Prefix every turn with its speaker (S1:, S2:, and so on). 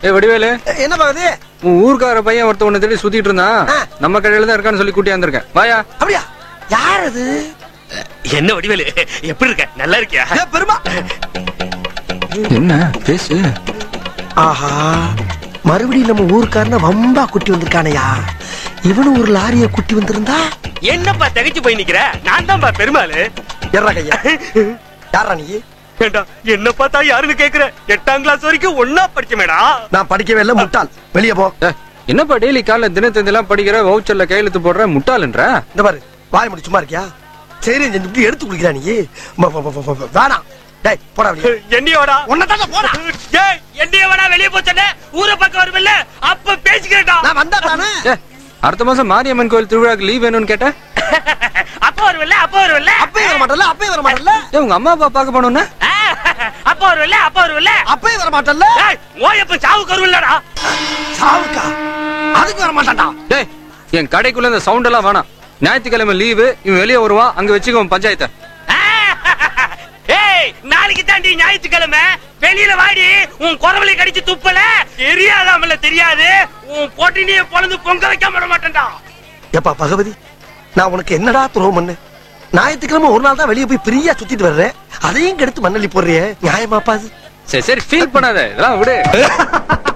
S1: ஏ வடிவேலு
S2: என்ன பாக்குது
S1: உன் ஊர்க்கார பையன் ஒருத்த உன்னை தேடி சுத்திட்டு இருந்தான்
S2: ஆ.
S1: நம்ம கடையில தான் இருக்கான்னு சொல்லி கூட்டி வந்திருக்கேன் வாயா
S2: அப்படியா யார் அது
S3: என்ன வடிவேலு எப்படி இருக்க நல்லா இருக்கியா
S2: ஏ, பெருமா
S1: என்ன பேசு
S2: ஆஹா மறுபடியும் நம்ம ஊருக்காரன வம்பா குட்டி வந்திருக்கானயா இவனும் ஒரு லாரிய குட்டி வந்திருந்தா
S3: என்னப்பா தகைச்சு போய் நிக்கிற நான் தான்ப்பா பெருமாளு
S2: எர்றா கையா யாரா நீ
S3: ஏண்டா என்ன பார்த்தா யாருன்னு கேக்குற எட்டாம் கிளாஸ் வரைக்கும் ஒன்னா படிச்சமேடா
S2: நான் படிக்கவே இல்லை முட்டாள் வெளியே போ
S1: ஏ, என்னப்பா டெய்லி காலைல தினத்தந்திலாம் படிக்கிற வவுச்சர்ல கையெழுத்து போடுற முட்டாளுன்ற
S2: இந்த பாரு வாய் முடி சும்மா இருக்கியா சரி செஞ்சு எடுத்து குடிக்கிறா நீ ம, ம, ம, ம, ம, வேணாம் டேய் போடா வெளியே
S3: என்னையோடா
S2: உன்னை போடா
S3: ஏய் என்னைய வேணா வெளிய போச்சனே ஊரை பக்கம் வருமில்ல அப்ப பேசிக்கிறேன்டா
S2: நான் வந்தா தானே
S1: ஏ, அடுத்த மாசம் மாரியம்மன் கோயில் திருவிழாக்கு லீவ் வேணும்னு கேட்டேன்
S3: அப்ப வருமில்ல அப்ப வருமில்ல
S2: அப்பயே வர மாட்டல அப்பயே வர மாட்டல
S1: ஏ உங்க அம்மா அப்பா பார்க்க போனோம்னா
S3: அப்ப வருமில்ல அப்ப வருமில்ல
S2: அப்பயே வர மாட்டல
S3: ஏய் ஓயப்ப சாவு கருவில்லடா
S2: சாவுக்கா அதுக்கு வர மாட்டான்டா
S1: டேய் என் கடைக்குள்ள இந்த சவுண்ட் எல்லாம் வேணாம் ஞாயிற்றுக்கிழமை லீவு இவன் வெளியே வருவான் அங்க வச்சுக்கோ பஞ்சாயத்தை
S3: ஏய் நாளைக்கு தாண்டி ஞாயிற்றுக்கிழமை வெளியில வாடி உன் குறவலை கடிச்சு துப்பல தெரியாதாமல தெரியாது உன் பொட்டினிய பொழந்து பொங்க வைக்காம விட மாட்டேன்டா
S2: ஏப்பா பகவதி நான் உனக்கு என்னடா துரோகம் பண்ணு ஞாயிற்றுக்கிழமை ஒரு நாள் தான் வெளியே போய் ஃப்ரீயா சுத்திட்டு வர்றேன் அதையும் கெடுத்து மண்ணள்ளி போடுறியே நியாயமாப்பா அது
S1: சரி சரி ஃபீல் பண்ணாத இதெல்லாம் விடு